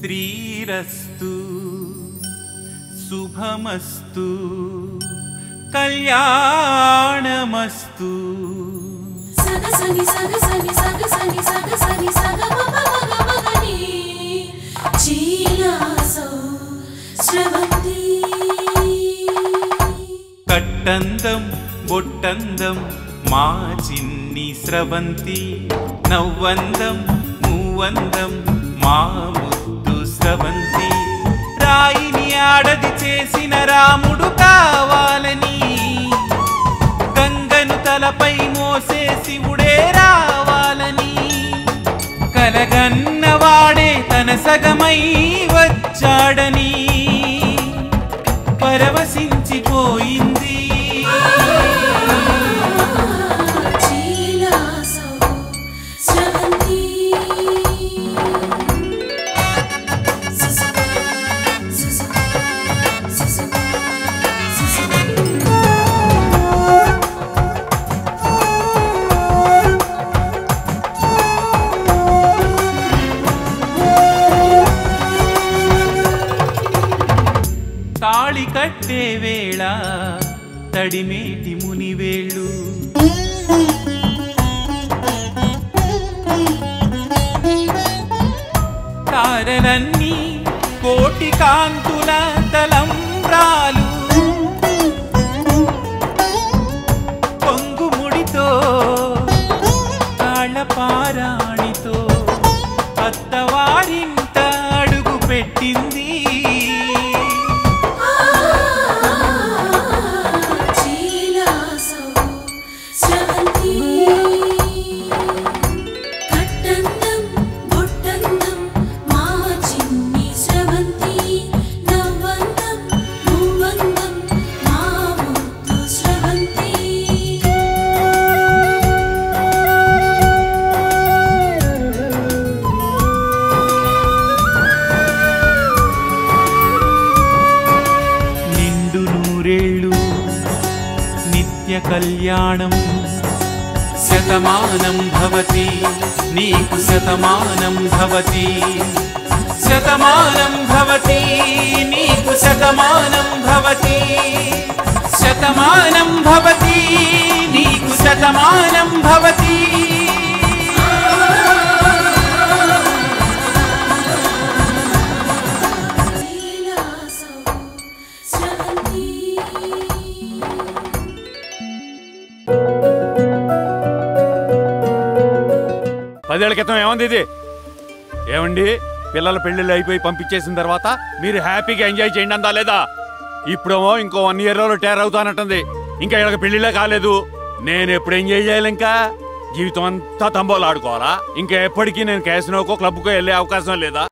శ్రీరస్తు శుభమస్తు కళ్యాణమస్తు సగ సని సగ సని సగ సని సగ సని సగ మగ మగ మగని చీలాసో శ్రవంతి కట్టందం బొట్టందం మా చిన్ని స్రవంతి నవ్వందం మూవందం మా ముద్దు స్రవంతి రాయిని ఆడది చేసిన రాముడు కావాలని గంగను తలపై మోసే శివుడే రావాలని కలగన్నవాడే తన సగమై వచ్చాడని పరవశించిపోయింది చీలాసో శ్రవంతి సుసు సుసు సుసు సుసు తాళి కట్టే వేళ తడిమేటి మునివేళ్ళు తారలన్నీ కోటి కాంతుల తలంబ్రాలు పొంగుముడితో తాళపారాణితో అత్తవారింట అడుగు పెట్టింది చీలాసో శ్రవంతి కట్టందం బొట్టందం మా చిన్ని శ్రవంతి నవ్వందం మూవందం మా ముద్దు శ్రవంతి నిండు నూరేళ్ళు నిత్య కళ్యాణం శతమానం భవతి నీకు శతమానం భవతి శతమానం భవతి నీకు శతమానం భవతి శతమానం భవతి నీకు శతమానం భవతి చీలాసో శ్రవంతి పదేళ్ల క్రితం ఏమంది ఇది ఏమండి పిల్లల పెళ్ళిళ్ళు అయిపోయి పంపించేసిన తర్వాత మీరు హ్యాపీగా ఎంజాయ్ చేయండి అందా లేదా ఇప్పుడేమో ఇంకో వన్ ఇయర్లో టేర్ అవుతానంటుంది ఇంకా వీళ్ళకి పెళ్లిళ్ళే కాలేదు నేను ఎప్పుడు ఎంజాయ్ చేయాలి ఇంకా జీవితం అంతా తంబోలు ఆడుకోవాలా ఇంకా ఎప్పటికీ నేను క్యాసినోకో క్లబ్కో వెళ్ళే అవకాశం లేదా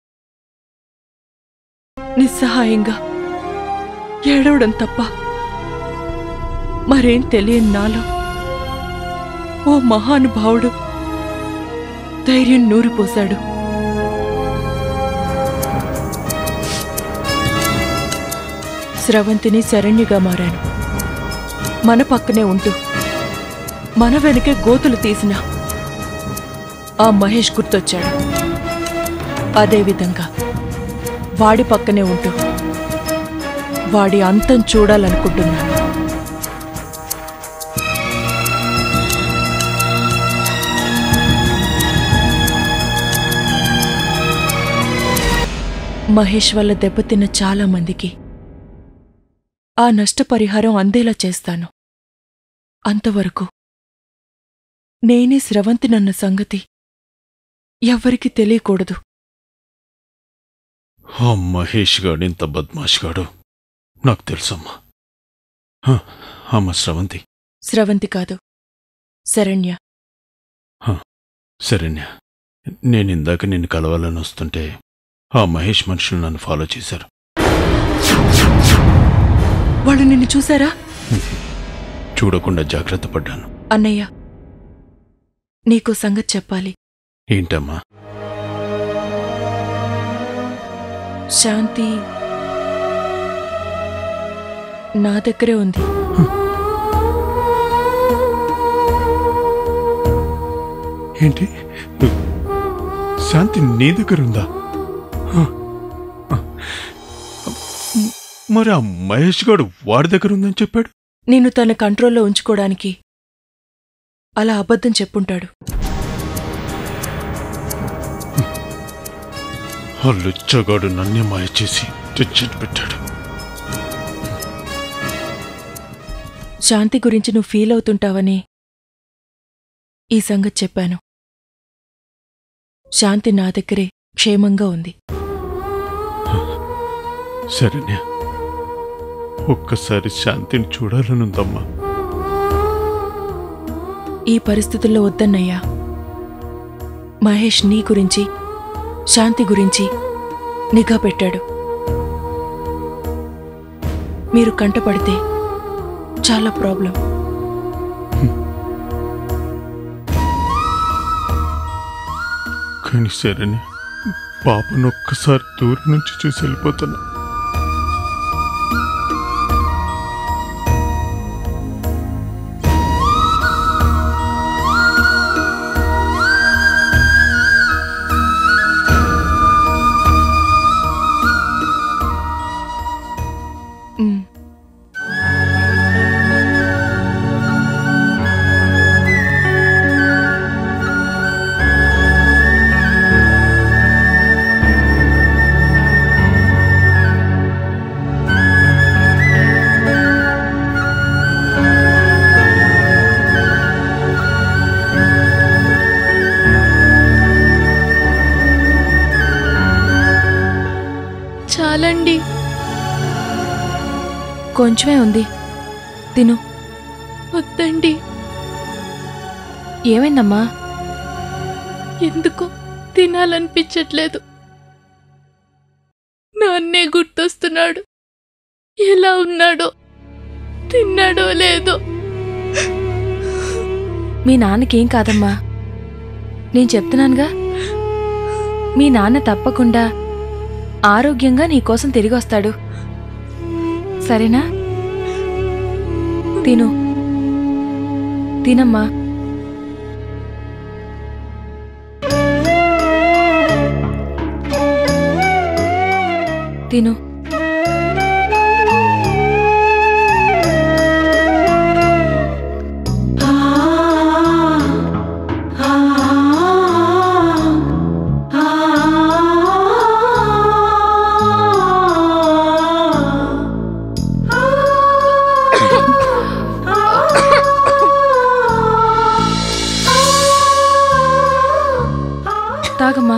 నిస్సహాయంగా ఏడవడం తప్ప మరేం తెలియని నాలో ఓ మహానుభావుడు ధైర్యం నూరిపోశాడు స్రవంతిని శరణ్యగా మారాను మన పక్కనే ఉంటూ మన వెనకే గోతులు తీసిన ఆ మహేష్ గుర్తొచ్చాడు అదేవిధంగా వాడి పక్కనే ఉంటూ వాడి అంతం చూడాలనుకుంటున్నాను మహేష్ వల్ల దెబ్బతిన్న చాలా మందికి ఆ నష్టపరిహారం అందేలా చేస్తాను అంతవరకు నేనే స్రవంతినన్న సంగతి ఎవ్వరికీ తెలియకూడదు ఆ మహేష్ గాడు ఇంత బద్మాష్ గాడు నాకు తెలుసమ్మా హ, అమ్మ స్రవంతి స్రవంతి కాదు శరణ్య సరేన్యా నేను ఇందాక నిన్ను కలవాలని వస్తుంటే ఆ మహేష్ మనుషులు నన్ను ఫాలో చేశారు వాళ్ళు నిన్ను చూశారా చూడకుండా జాగ్రత్త పడ్డాను అన్నయ్య నీకో సంగతి చెప్పాలి ఏంటమ్మా శాంతి నా దగ్గరే ఉంది ఏంటి శాంతి నీ దగ్గర ఉందా హ, మరి ఆ మహేష్ గాడు వాడి దగ్గర ఉందని చెప్పాడు నిన్ను తన కంట్రోల్లో ఉంచుకోవడానికి అలా అబద్ధం చెప్పుంటాడు ఆ లుచ్చగాడు నన్నే మాయ చేసి టెన్షన్ పెట్టాడు శాంతి గురించి నువ్వు ఫీల్ అవుతుంటావని ఈ సంగతి చెప్పాను శాంతి నా దగ్గరే క్షేమంగా ఉంది సరేనే ఒక్కసారి శాంతిని చూడాలనుందమ్మా ఈ పరిస్థితుల్లో వద్దన్నయ్యా మహేష్ నీ గురించి శాంతి గురించి నిఘా పెట్టాడు మీరు కంటపడితే చాలా ప్రాబ్లం కానీ సరేనే పాపను ఒక్కసారి దూరం నుంచి చూసి వెళ్ళిపోతున్నా ఉమ్. చాలండి కొంచెమే ఉంది తిను వద్దండి ఏమైందమ్మా ఎందుకో తినాలనిపించట్లేదు నాన్నే గుర్తొస్తున్నాడు ఎలా ఉన్నాడో తిన్నాడో లేదో మీ నాన్నకేం కాదమ్మా నేను చెప్తున్నానుగా మీ నాన్న తప్పకుండా ఆరోగ్యంగా నీకోసం తిరిగి వస్తాడు సరేనా తిను తినమ్మా తిను తాగమ్మా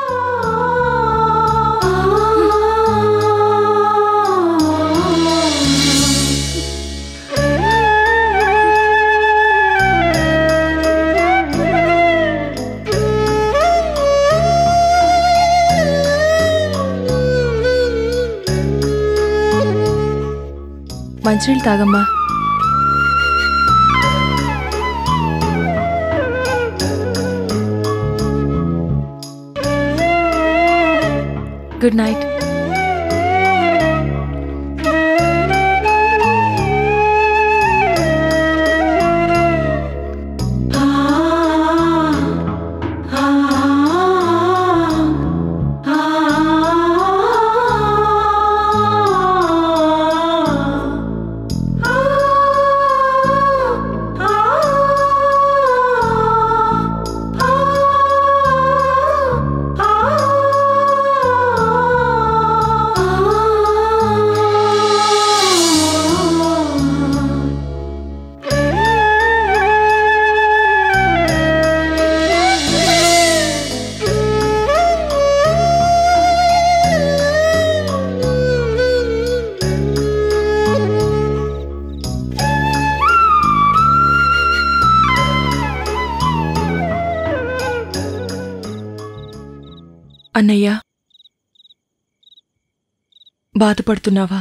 మంచినీళ్ళు తాగమ్మా గుడ్ నైట్ అన్నయ్య బాధపడుతున్నావా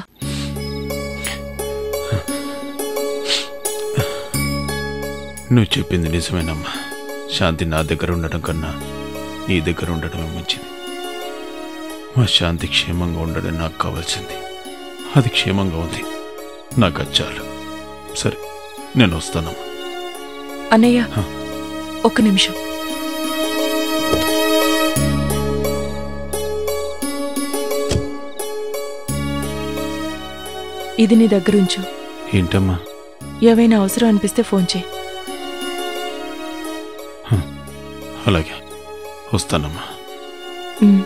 నువ్వు చెప్పింది నిజమేనమ్మా శాంతి నా దగ్గర ఉండటం కన్నా నీ దగ్గర ఉండటమే మంచిది మా శాంతి క్షేమంగా ఉండడం నాకు కావాల్సింది అది క్షేమంగా ఉంది నాకు అది చాలు సరే నేను వస్తానమ్మా అన్నయ్య హ. ఒక్క నిమిషం ఇది నీ దగ్గరుంచు ఏంటమ్మా ఏవైనా అవసరం అనిపిస్తే ఫోన్ చేయి అలాగే వస్తానమ్మా ఉమ్.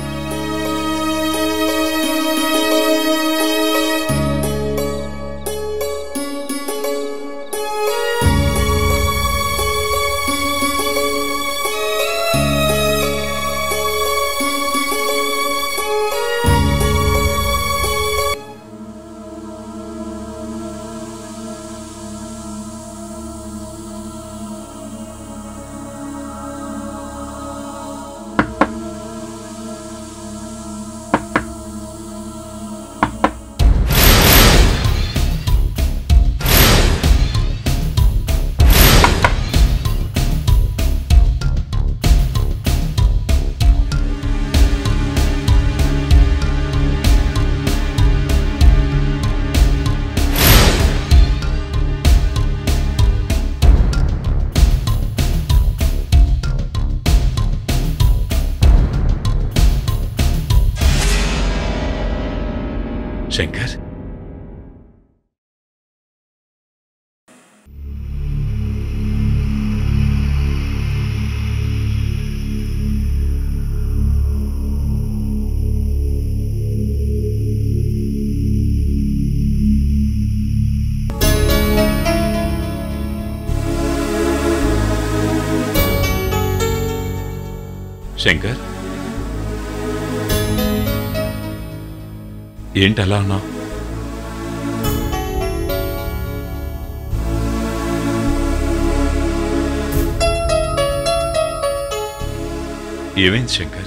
శంకర్ శంకర్ ఏంటి అలా ఉన్నావు ఏమైంది శంకర్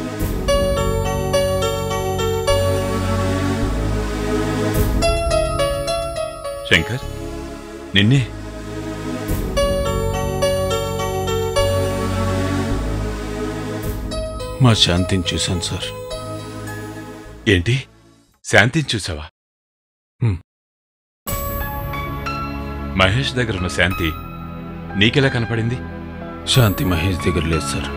శంకర్ నిన్నే మా శాంతిని చూశాను సార్ ఏంటి శాంతిని చూసావా హ్మ్. మహేష్ దగ్గర ఉన్న శాంతి నీకెలా కనపడింది శాంతి మహేష్ దగ్గర లేదు సార్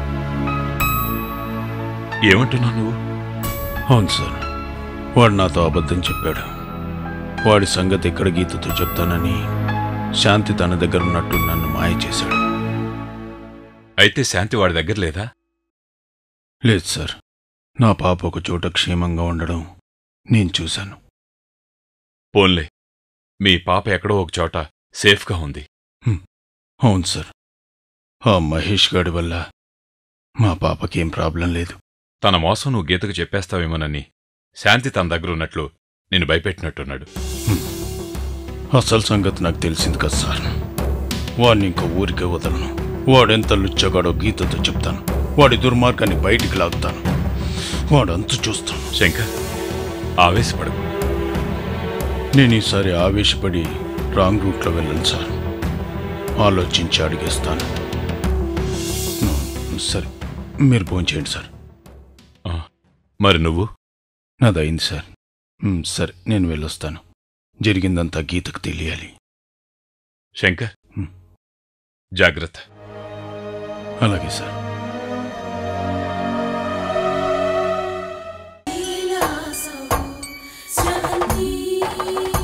ఏమంటున్నావు నువ్వు అవును సార్ వాడు నాతో అబద్ధం చెప్పాడు వాడి సంగతి ఎక్కడ గీతతో చెప్తానని శాంతి తన దగ్గర ఉన్నట్టు నన్ను మాయ చేశాడు అయితే శాంతి వాడి దగ్గర లేదా లేదు సార్ నా పాప ఒక చోట క్షేమంగా ఉండడం నేను చూశాను పోన్లే మీ పాప ఎక్కడో ఒక చోట సేఫ్గా ఉంది అవును సార్ ఆ మహేష్ గాడి వల్ల మా పాపకేం ప్రాబ్లం లేదు తన మోసం నువ్వు గీతకు చెప్పేస్తావేమోనని శాంతి తన దగ్గర ఉన్నట్లు నేను భయపెట్టినట్టున్నాడు అసలు సంగతి నాకు తెలిసింది కదా సార్ వాడిని ఇంక ఊరికే వదలను వాడెంత లుచ్చగాడో గీతతో చెప్తాను వాడి దుర్మార్గాన్ని బయటికి లాగుతాను వాడంతు చూస్తాను శంకర్ ఆవేశపడకు నేను ఈసారి ఆవేశపడి రాంగ్ రూట్లో వెళ్ళను సార్ ఆలోచించి అడిగేస్తాను ఉమ్, సరే మీరు భోంచేయండి సార్ ఆ, మరి నువ్వు నాది అయింది సార్ ఉమ్, సరే నేను వెళ్ళొస్తాను జరిగిందంతా గీతకు తెలియాలి శంకర్ హ్మ్. జాగ్రత్త అలాగే సార్ लीलासौ स्रवन्ती